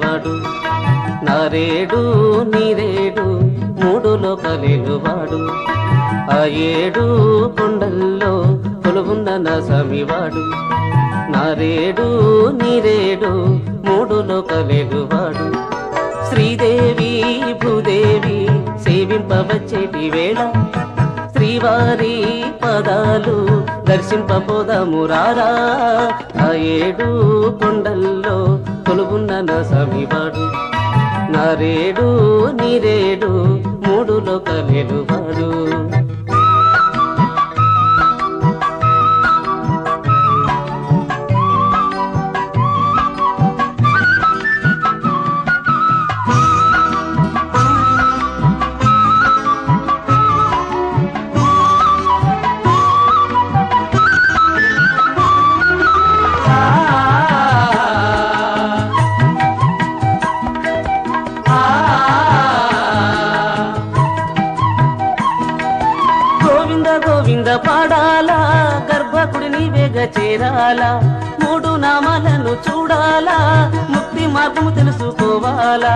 సమివాడు నారేడు నీరేడు మూడు లోకలేలువాడు ఆ ఏడు కొండల్లో కొలువున్న నా సమివాడు నారేడు నీరేడు మూడు లోకలేలువాడు శ్రీదేవి భూదేవి సేవింపవచ్చేటి వేళ శ్రీవారి పదాలు దర్శింపబోదాము రారా ఆ ఏడు కొండల్లో కొలువున్న నా సమివాడు నారేడు నీరేడు మూడు లోకలేలువాడు గోవింద గోవింద పాడాలా గర్భకుడిని వేగ చేరాలా మూడు నామాలను చూడాలా ముక్తి మార్గము తెలుసుకోవాలా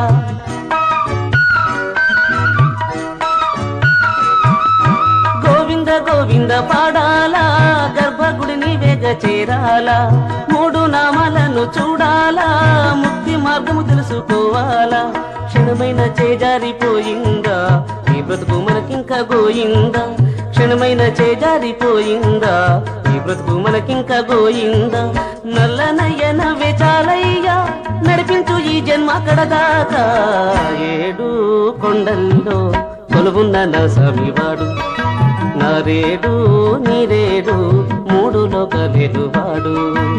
గోవింద గోవింద పాడాలా గర్భగుడిని వేగ చేరాలా మూడు నామాలను చూడాలా ముక్తి మార్గము తెలుసుకోవాలా క్షణమైన చేజారిపోయిందా ఈ బ్రతుకు మనకింకా గోయిందా క్షణమైన చేజారిపోయిందా ఈ బ్రతుకు మనకింకా గోయిందా నల్ల నయ్యన వేచాలయ్యా నడిపించు ఈ జన్మ కడదాకా ఏడు కొండల్లో కొలువున్న నా సమివాడు నారేడు నీరేడు మూడు లోకలేడు వాడు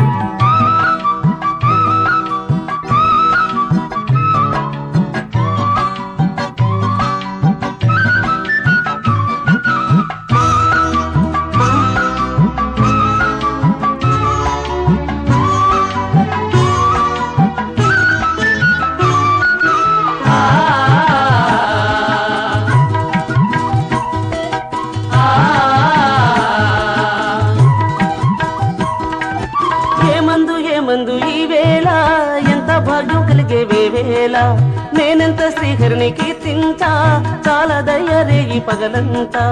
ఏమందు ఏమందు ఈ వేళ ఎంత భాగ్యం కలిగే వేవేళ నేనెంత శ్రీహరిని కీర్తించా చాలా దయ్యరే ఈ పగలంతా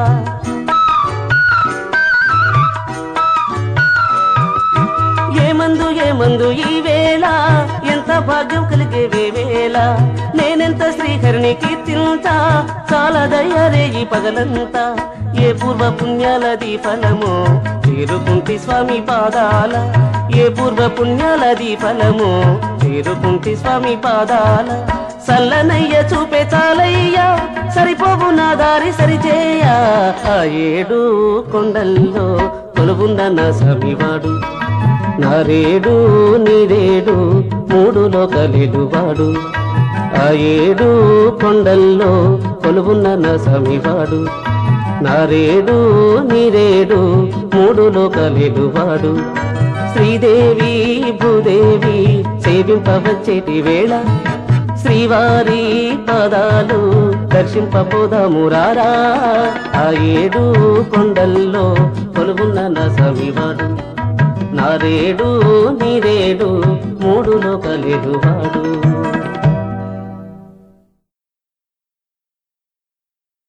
ఏమందు ఏమందు ఈ వేళ ఎంత భాగ్యం కలిగే వేవేళ నేనెంత శ్రీహరిని కీర్తించా చాలా దయ్యరే ఈ పగలంతా ఏ పూర్వ పుణ్యాలది ఫలము చేరుకుంటి స్వామి పాదాల ఏ పూర్వ పుణ్యాలది ఫలము చేరుకుంటి స్వామి పాదాల సల్లనయ్య చూపే చాలయ్యా సరిపోవు నా దారి సరిచేయ ఆ ఏడు కొండల్లో కొలువున్న నా సమివాడు నారేడు నీరేడు మూడు లోకలేడు వాడు ఆ ఏడు కొండల్లో కొలువున్న నా సమివాడు నారేడు నీరేడు మూడు లోకలేడు వాడు శ్రీదేవి భూదేవి సేవింపవచ్చేటి వేళ శ్రీవారి పదాలు దర్శింపబోదాము రారా ఆ ఏడు కొండల్లో కొలువున్న నా సమివాడు నారేడు నీరేడు మూడు లోకలేడు వాడు